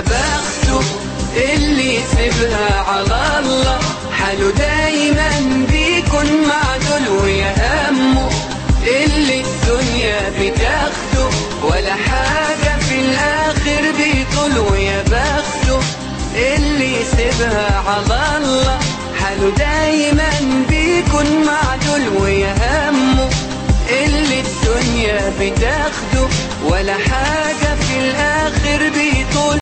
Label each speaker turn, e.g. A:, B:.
A: ويا بخته اللي يسيبها على الله حاله دايما بيكون معدول ويا همه اللي الدنيا بتاخده ولا حاجة في الآخر بيطول ويا بخته اللي يسيبها على الله حاله دايما بيكون معدول ويا همه اللي الدنيا بتاخده ولا حاجة